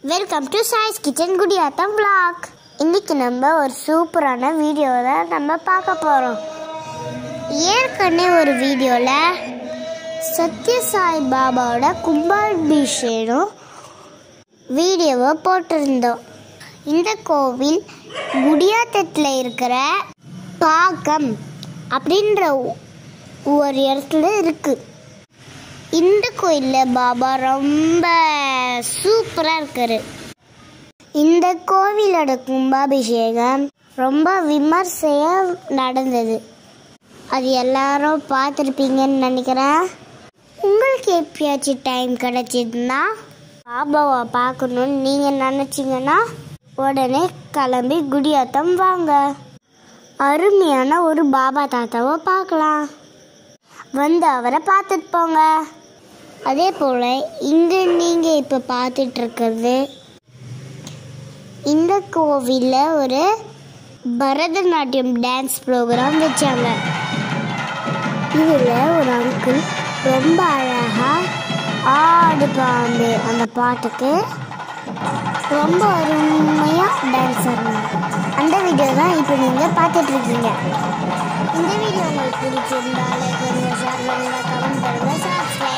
welcome to choice kitchen Gudiyatham vlog இன்னைக்கு நம்ம ஒரு சூப்பரான வீடியோவை நம்ம பார்க்க போகிறோம் ஏற்கனவே ஒரு வீடியோவில் சத்ய சாய் பாபாவோட கும்பாபிஷேகம் வீடியோவை போட்டிருந்தோம் இந்த கோவில் குடியாத்தத்தில் இருக்கிற பாக்கம் அப்படின்ற ஒரு இடத்துல இருக்குது இந்த கோயிலில் பாபா ரொம்ப சூப்பராக இருக்காரு இந்த கோவிலோட கும்பாபிஷேகம் ரொம்ப விமர்சையாக நடந்தது அது எல்லாரும் பார்த்துருப்பீங்கன்னு நினைக்கிறேன் உங்களுக்கு எப்பயாச்சும் டைம் கிடைச்சிதுன்னா பாபாவை பார்க்கணுன்னு நீங்கள் நினச்சிங்கன்னா உடனே கிளம்பி குடியாத்தம் வாங்க அருமையான ஒரு பாபா தாத்தாவை பார்க்கலாம் வந்து அவரை பார்த்துட்டு போங்க அதே போல் இங்கே நீங்கள் இப்போ பார்த்துட்டு இருக்கிறது இந்த கோவிலில் ஒரு பரதநாட்டியம் டான்ஸ் ப்ரோக்ராம் வச்சாங்க இதில் ஒரு அங்கிள் ரொம்ப அழகாக ஆடுபாங்க அந்த பாட்டுக்கு ரொம்ப அருமையாக டான்ஸ் ஆடினாங்க அந்த வீடியோ தான் இப்போ நீங்கள் பார்த்துட்ருக்கீங்க இந்த வீடியோ உங்களுக்கு பிடிச்சிருந்தா லைக் பண்ணுங்க ஷேர் பண்ணுங்க கமெண்ட் பண்ணுங்க சப்ஸ்கிரைப்